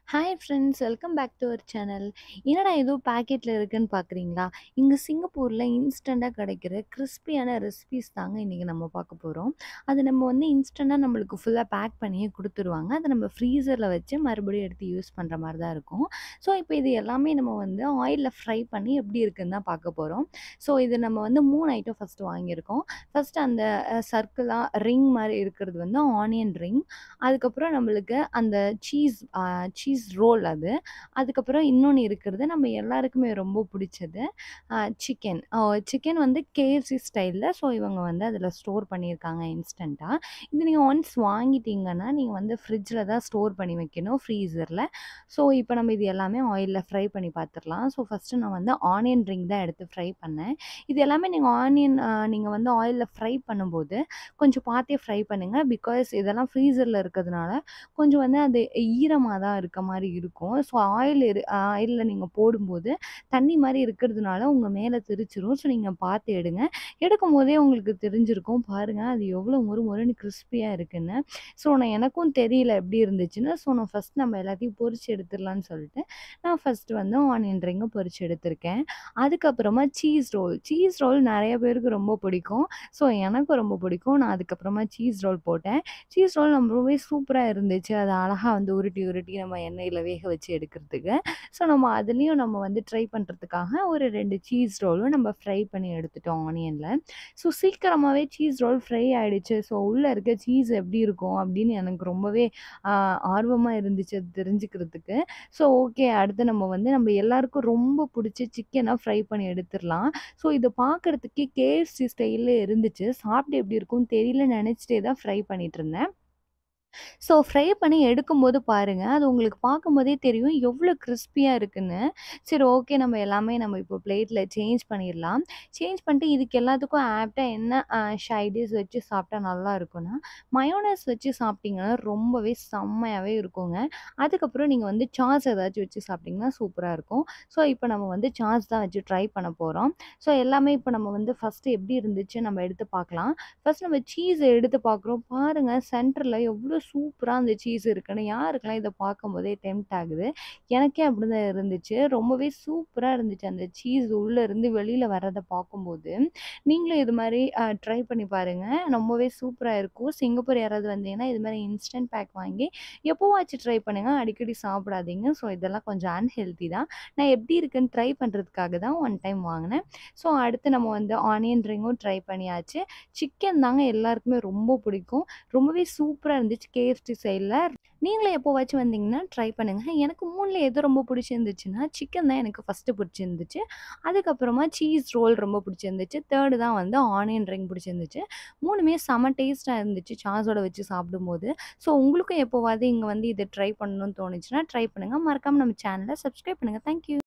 hi friends welcome back to அவர் channel என்னடா ஏதோ பேக்கெட்டில் இருக்குன்னு பார்க்குறீங்களா இங்கே சிங்கப்பூரில் இன்ஸ்டண்ட்டாக கிடைக்கிற கிறிஸ்பியான ரெசிபீஸ் தாங்க இன்றைக்கி நம்ம பார்க்க போகிறோம் அது நம்ம வந்து இன்ஸ்டண்ட்டாக நம்மளுக்கு ஃபுல்லாக பேக் பண்ணியே கொடுத்துருவாங்க அதை நம்ம ஃப்ரீசரில் வச்சு மறுபடியும் எடுத்து யூஸ் பண்ணுற மாதிரி தான் இருக்கும் ஸோ இப்போ இது எல்லாமே நம்ம வந்து ஆயிலில் ஃப்ரை பண்ணி எப்படி இருக்குன்னு தான் பார்க்க போகிறோம் ஸோ இது நம்ம வந்து மூணு ஐட்டம் ஃபஸ்ட்டு வாங்கியிருக்கோம் ஃபஸ்ட்டு அந்த சர்க்கிளாக ரிங் மாதிரி இருக்கிறது வந்து ஆனியன் ரிங் அதுக்கப்புறம் நம்மளுக்கு அந்த சீஸ் சீஸ் ரோல் அது அதுக்கப்புறம் இன்னொன்று இருக்கிறது நம்ம எல்லாருக்குமே ரொம்ப பிடிச்சது சிக்கன் சிக்கன் வந்து கேஎஃப்சி ஸ்டைலில் ஸோ இவங்க வந்து அதில் ஸ்டோர் பண்ணியிருக்காங்க இன்ஸ்டண்ட்டாக இது நீங்கள் ஒன்ஸ் வாங்கிட்டீங்கன்னா நீங்கள் வந்து ஃப்ரிட்ஜில் தான் ஸ்டோர் பண்ணி வைக்கணும் ஃப்ரீசரில் ஸோ இப்போ நம்ம இது எல்லாமே ஆயிலில் ஃப்ரை பண்ணி பார்த்துடலாம் ஸோ ஃபஸ்ட்டு நான் வந்து ஆனியன் ரிங் தான் எடுத்து ஃப்ரை பண்ணேன் இது எல்லாமே நீங்கள் ஆனியன் நீங்கள் வந்து ஆயிலில் ஃப்ரை பண்ணும்போது கொஞ்சம் பார்த்தே ஃப்ரை பண்ணுங்கள் பிகாஸ் இதெல்லாம் ஃப்ரீசரில் இருக்கிறதுனால கொஞ்சம் வந்து அது ஈரமாக தான் இருக்க மாதிரி இருக்கும் ஸோ ஆயில் இரு ஆயிலில் நீங்கள் போடும்போது தண்ணி மாதிரி இருக்கிறதுனால உங்கள் மேலே தெரிச்சிரும் ஸோ நீங்கள் பார்த்து எடுங்க எடுக்கும் போதே உங்களுக்கு தெரிஞ்சிருக்கும் பாருங்கள் அது எவ்வளோ மொறு மொறுன்னு கிறிஸ்பியாக இருக்குன்னு ஸோ நான் எனக்கும் தெரியல எப்படி இருந்துச்சுன்னு ஸோ நான் ஃபஸ்ட் நம்ம எல்லாத்தையும் பொரிச்சு எடுத்துடலான்னு சொல்லிட்டு நான் ஃபஸ்ட்டு வந்து ஆனியன் ரிங்கை பொரிச்சு எடுத்திருக்கேன் அதுக்கப்புறமா சீஸ் ரோல் சீஸ் ரோல் நிறைய பேருக்கு ரொம்ப பிடிக்கும் ஸோ எனக்கும் ரொம்ப பிடிக்கும் நான் அதுக்கப்புறமா சீஸ் ரோல் போட்டேன் சீஸ் ரோல் நம்ம ரொம்பவே சூப்பராக இருந்துச்சு அது அழகாக வந்து உருட்டி உருட்டி நம்ம எண்ணெயில் வேக வச்சு எடுக்கிறதுக்கு ஸோ நம்ம அதுலேயும் நம்ம வந்து ட்ரை பண்ணுறதுக்காக ஒரு ரெண்டு சீஸ் ரோலும் நம்ம ஃப்ரை பண்ணி எடுத்துட்டோம் ஆனியனில் ஸோ சீக்கிரமாகவே சீஸ் ரோல் ஃப்ரை ஆகிடுச்சு ஸோ உள்ளே இருக்க சீஸ் எப்படி இருக்கும் அப்படின்னு எனக்கு ரொம்பவே ஆர்வமாக இருந்துச்சு அது தெரிஞ்சுக்கிறதுக்கு ஸோ ஓகே அடுத்து நம்ம வந்து நம்ம எல்லாருக்கும் ரொம்ப பிடிச்ச சிக்கனை ஃப்ரை பண்ணி எடுத்துடலாம் ஸோ இதை பார்க்குறதுக்கே கேஎஃப்சி ஸ்டைலில் இருந்துச்சு சாப்பிட்டு எப்படி இருக்கும்னு தெரியல நினச்சிட்டே தான் ஃப்ரை பண்ணிகிட்டு இருந்தேன் ஸோ ஃப்ரை பண்ணி எடுக்கும்போது பாருங்கள் அது உங்களுக்கு பார்க்கும்போதே தெரியும் எவ்வளோ கிறிஸ்பியாக இருக்குன்னு சரி ஓகே நம்ம எல்லாமே நம்ம இப்போ பிளேட்டில் சேஞ்ச் பண்ணிடலாம் சேஞ்ச் பண்ணிட்டு இதுக்கு எல்லாத்துக்கும் ஆப்டாக என்ன ஷைடிஸ் வச்சு சாப்பிட்டா நல்லா இருக்கும்னா மயோனஸ் வச்சு சாப்பிட்டிங்கன்னா ரொம்பவே செம்மையாகவே இருக்குங்க அதுக்கப்புறம் நீங்கள் வந்து சாஸ் ஏதாச்சும் வச்சு சாப்பிட்டிங்கன்னா சூப்பராக இருக்கும் ஸோ இப்போ நம்ம வந்து சாஸ் தான் வச்சு ட்ரை பண்ண போகிறோம் ஸோ எல்லாமே இப்போ நம்ம வந்து ஃபஸ்ட்டு எப்படி இருந்துச்சு நம்ம எடுத்து பார்க்கலாம் ஃபஸ்ட் நம்ம சீஸை எடுத்து பார்க்குறோம் பாருங்கள் சென்டரில் எவ்வளோ சூப்பராக அந்த சீஸ் இருக்குன்னு யாருக்கெல்லாம் இதை பார்க்கும்போதே டெம்ட் ஆகுது எனக்கே அப்படி தான் இருந்துச்சு ரொம்பவே சூப்பராக இருந்துச்சு அந்த சீஸ் உள்ளே இருந்து வெளியில் வர்றதை பார்க்கும்போது நீங்களும் இது மாதிரி ட்ரை பண்ணி பாருங்கள் ரொம்பவே சூப்பராக இருக்கும் சிங்கப்பூர் யாராவது வந்தீங்கன்னா இது மாதிரி இன்ஸ்டன்ட் பேக் வாங்கி எப்போவாச்சும் ட்ரை பண்ணுங்கள் அடிக்கடி சாப்பிடாதீங்க ஸோ இதெல்லாம் கொஞ்சம் அன்ஹெல்த்தி தான் நான் எப்படி இருக்குன்னு ட்ரை பண்ணுறதுக்காக தான் ஒன் டைம் வாங்கினேன் ஸோ அடுத்து நம்ம வந்து ஆனியன் ரிங்கும் ட்ரை பண்ணியாச்சு சிக்கன் தாங்க எல்லாருக்குமே ரொம்ப பிடிக்கும் ரொம்பவே சூப்பராக இருந்துச்சு கேஎஃப்டி சைடில் நீங்களும் எப்போவாச்சும் வந்தீங்கன்னா ட்ரை பண்ணுங்கள் எனக்கு மூணில் எது ரொம்ப பிடிச்சிருந்துச்சுன்னா சிக்கன் தான் எனக்கு ஃபஸ்ட்டு பிடிச்சிருந்துச்சு அதுக்கப்புறமா சீஸ் ரோல் ரொம்ப பிடிச்சிருந்துச்சு தேர்டு தான் வந்து ஆனியன் ரிங் பிடிச்சிருந்துச்சு மூணுமே செம டேஸ்ட்டாக இருந்துச்சு சாஸோட வச்சு சாப்பிடும்போது ஸோ உங்களுக்கும் எப்போவாது இங்கே வந்து இதை ட்ரை பண்ணணும்னு தோணுச்சுன்னா ட்ரை பண்ணுங்கள் மறக்காமல் நம்ம சேனலை சப்ஸ்கிரைப் பண்ணுங்கள் தேங்க்யூ